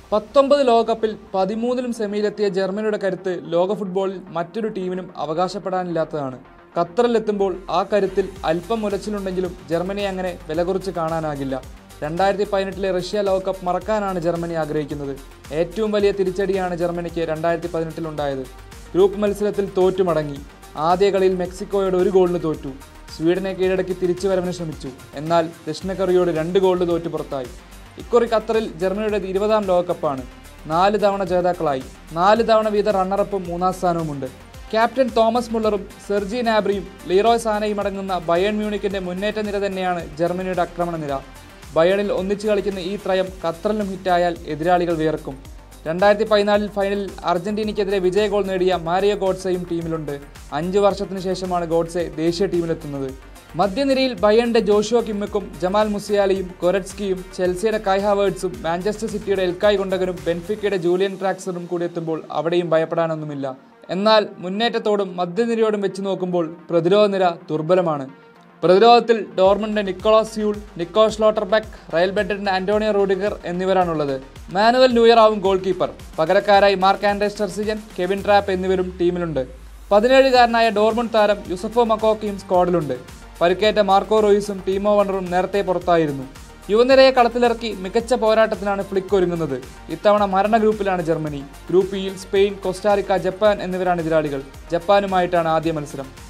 പത്തൊമ്പത് ലോകകപ്പിൽ പതിമൂന്നിലും സെമിയിലെത്തിയ ജർമ്മനിയുടെ കരുത്ത് ലോക ഫുട്ബോളിൽ മറ്റൊരു ടീമിനും അവകാശപ്പെടാനില്ലാത്തതാണ് ഖത്തറിലെത്തുമ്പോൾ ആ കരുത്തിൽ അല്പം മുലച്ചിലുണ്ടെങ്കിലും ജർമ്മനിയെ അങ്ങനെ വില കുറച്ച് കാണാനാകില്ല രണ്ടായിരത്തി പതിനെട്ടിലെ റഷ്യ ലോകകപ്പ് മറക്കാനാണ് ജർമ്മനി ആഗ്രഹിക്കുന്നത് ഏറ്റവും വലിയ തിരിച്ചടിയാണ് ജർമ്മനിക്ക് രണ്ടായിരത്തി പതിനെട്ടിലുണ്ടായത് ഗ്രൂപ്പ് മത്സരത്തിൽ തോറ്റു മടങ്ങി ആദ്യ കളിയിൽ മെക്സിക്കോയോട് ഒരു ഗോളിന് തോറ്റു സ്വീഡനെ കീഴടക്കി തിരിച്ചുവരവിന് ശ്രമിച്ചു എന്നാൽ ദക്ഷിണ കൊറിയയോട് രണ്ട് ഗോളിന് തോറ്റു പുറത്തായി ഇക്കുറി ഖത്തറിൽ ജർമ്മനിയുടെ ഇരുപതാം ലോകകപ്പാണ് നാല് തവണ ജേതാക്കളായി നാല് തവണ വീത റണ്ണറപ്പും മൂന്നാം സ്ഥാനവുമുണ്ട് ക്യാപ്റ്റൻ തോമസ് മുള്ളറും സെർജി നാബ്രിയും ലീറോയ് സാനയും അടങ്ങുന്ന ബയൺ മ്യൂണിക്കിന്റെ മുന്നേറ്റ നിര തന്നെയാണ് ജർമ്മനിയുടെ ആക്രമണ നിര ബയണിൽ ഒന്നിച്ചു കളിക്കുന്ന ഈ ത്രയം ഖത്തറിലും ഹിറ്റായാൽ എതിരാളികൾ വിയർക്കും രണ്ടായിരത്തി പതിനാലിൽ ഫൈനലിൽ അർജന്റീനയ്ക്കെതിരെ വിജയ ഗോൾ നേടിയ മാരിയോ ഗോഡ്സെയും ടീമിലുണ്ട് അഞ്ച് വർഷത്തിനു ശേഷമാണ് ഗോഡ്സെ ദേശീയ ടീമിലെത്തുന്നത് മധ്യനിരയിൽ ബയന്റെ ജോഷുവ കിമ്മക്കും ജമാൽ മുസിയാലിയും കൊരറ്റ്സ്കിയും ചെൽസിയുടെ കൈ ഹാവേർഡ്സും മാഞ്ചസ്റ്റർ സിറ്റിയുടെ എൽക്കായ് കൊണ്ടകനും ബെൻഫിക്കയുടെ ജൂലിയൻ ട്രാക്സറും കൂടി എത്തുമ്പോൾ അവിടെയും ഭയപ്പെടാനൊന്നുമില്ല എന്നാൽ മുന്നേറ്റത്തോടും മധ്യനിരയോടും വെച്ച് നോക്കുമ്പോൾ പ്രതിരോധ നിര ദുർബലമാണ് പ്രതിരോധത്തിൽ ഡോർമണ്ടിന്റെ Niklas Süle Nico Schlotterbeck Real ബെഡറിന്റെ ആന്റോണിയോ റോഡിഗർ എന്നിവരാണുള്ളത് മാനുവൽ ന്യൂയർ ആവും ഗോൾ കീപ്പർ പകരക്കാരായി Marc André ter Stegen Kevin Trapp എന്നിവരും ടീമിലുണ്ട് പതിനേഴുകാരനായ ഡോർമണ്ട് താരം യുസഫോ മക്കോക്കിയും സ്ക്വാഡിലുണ്ട് പരിക്കേറ്റ മാർക്കോ റോയിസും ടീമോ വണ്ടറും നേരത്തെ പുറത്തായിരുന്നു യുവനിരയെ കളത്തിലിറക്കി മികച്ച പോരാട്ടത്തിനാണ് ഫ്ലിക്ക് ഒരുങ്ങുന്നത് ഇത്തവണ മരണ ഗ്രൂപ്പിലാണ് ജർമ്മനി ഗ്രൂപ്പ് ഇയിൽ സ്പെയിൻ കോസ്റ്റാറിക്ക ജപ്പാൻ എന്നിവരാണ് എതിരാളികൾ ജപ്പാനുമായിട്ടാണ് ആദ്യ മത്സരം